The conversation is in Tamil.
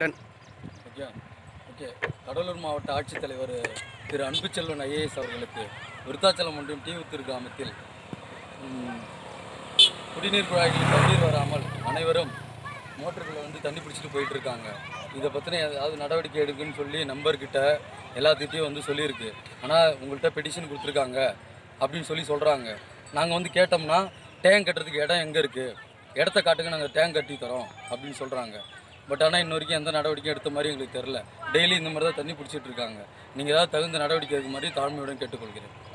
ஓகே ஓகே கடலூர் மாவட்ட ஆட்சித்தலைவர் திரு அன்புச்செல்வன் ஐஏஎஸ் அவர்களுக்கு விருத்தாச்சலம் ஒன்றியம் தீவுத்தூர் கிராமத்தில் ம், குடிநீர் குழாய்களில் தண்ணீர் வராமல் அனைவரும் மோட்டர்களில் வந்து தண்ணி பிடிச்சிட்டு போயிட்டு இருக்காங்க இதை பற்றின ஏதாவது நடவடிக்கை எடுக்குன்னு சொல்லி நம்பர்கிட்ட எல்லாத்திட்டையும் வந்து சொல்லியிருக்கு ஆனால் உங்கள்கிட்ட பெட்டிஷன் கொடுத்துருக்காங்க அப்படின்னு சொல்லி சொல்கிறாங்க நாங்கள் வந்து கேட்டோம்னா டேங்க் கட்டுறதுக்கு இடம் எங்கே இருக்குது இடத்த காட்டுங்க நாங்கள் டேங்க் கட்டி தரோம் அப்படின்னு சொல்கிறாங்க பட் ஆனால் இன்ன வரைக்கும் எந்த நடவடிக்கையும் எடுத்த மாதிரி எங்களுக்கு தெரில டெய்லி இந்த மாதிரி தான் தண்ணி பிடிச்சிட்டு இருக்காங்க நீங்கள் ஏதாவது தகுந்த நடவடிக்கை எடுக்க மாதிரி தாழ்மையுடன் கேட்டுக்கொள்கிறேன்